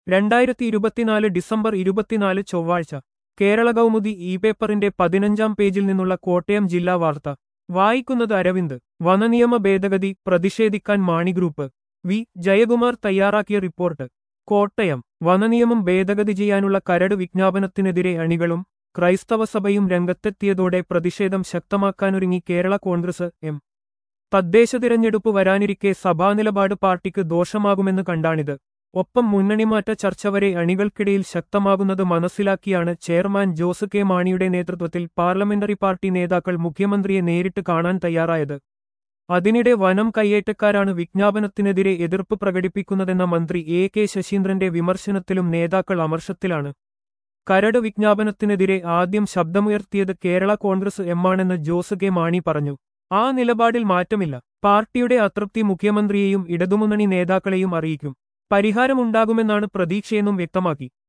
രണ്ടായിരത്തി ഇരുപത്തിനാല് ഡിസംബർ ഇരുപത്തിനാല് ചൊവ്വാഴ്ച കേരള കൗമുദി ഇ പേപ്പറിന്റെ പതിനഞ്ചാം പേജിൽ നിന്നുള്ള കോട്ടയം ജില്ലാ വാർത്ത വായിക്കുന്നത് അരവിന്ദ് വനനിയമ ഭേദഗതി പ്രതിഷേധിക്കാൻ മാണി ഗ്രൂപ്പ് വി ജയകുമാർ തയ്യാറാക്കിയ റിപ്പോർട്ട് കോട്ടയം വനനിയമം ഭേദഗതി ചെയ്യാനുള്ള കരട് വിജ്ഞാപനത്തിനെതിരെ അണികളും ക്രൈസ്തവ സഭയും രംഗത്തെത്തിയതോടെ പ്രതിഷേധം ശക്തമാക്കാനൊരുങ്ങി കേരള കോൺഗ്രസ് എം തദ്ദേശ തിരഞ്ഞെടുപ്പ് വരാനിരിക്കെ സഭാനിലപാട് പാർട്ടിക്ക് ദോഷമാകുമെന്ന് കണ്ടാണിത് ഒപ്പം മുന്നണിമാറ്റ ചർച്ച വരെ അണികൾക്കിടയിൽ ശക്തമാകുന്നത് മനസ്സിലാക്കിയാണ് ചെയർമാൻ ജോസ് കെ മാണിയുടെ നേതൃത്വത്തിൽ പാർലമെന്ററി പാർട്ടി നേതാക്കൾ മുഖ്യമന്ത്രിയെ നേരിട്ട് കാണാൻ തയ്യാറായത് അതിനിടെ വനം കയ്യേറ്റക്കാരാണ് വിജ്ഞാപനത്തിനെതിരെ എതിർപ്പ് പ്രകടിപ്പിക്കുന്നതെന്ന മന്ത്രി എ കെ ശശീന്ദ്രന്റെ വിമർശനത്തിലും നേതാക്കൾ അമർഷത്തിലാണ് കരട് വിജ്ഞാപനത്തിനെതിരെ ആദ്യം ശബ്ദമുയർത്തിയത് കേരള കോൺഗ്രസ് എമ്മാണെന്ന് ജോസ് കെ മാണി പറഞ്ഞു ആ നിലപാടിൽ മാറ്റമില്ല പാർട്ടിയുടെ അതൃപ്തി മുഖ്യമന്ത്രിയെയും ഇടതുമുന്നണി നേതാക്കളെയും അറിയിക്കും പരിഹാരമുണ്ടാകുമെന്നാണ് പ്രതീക്ഷയെന്നും വ്യക്തമാക്കി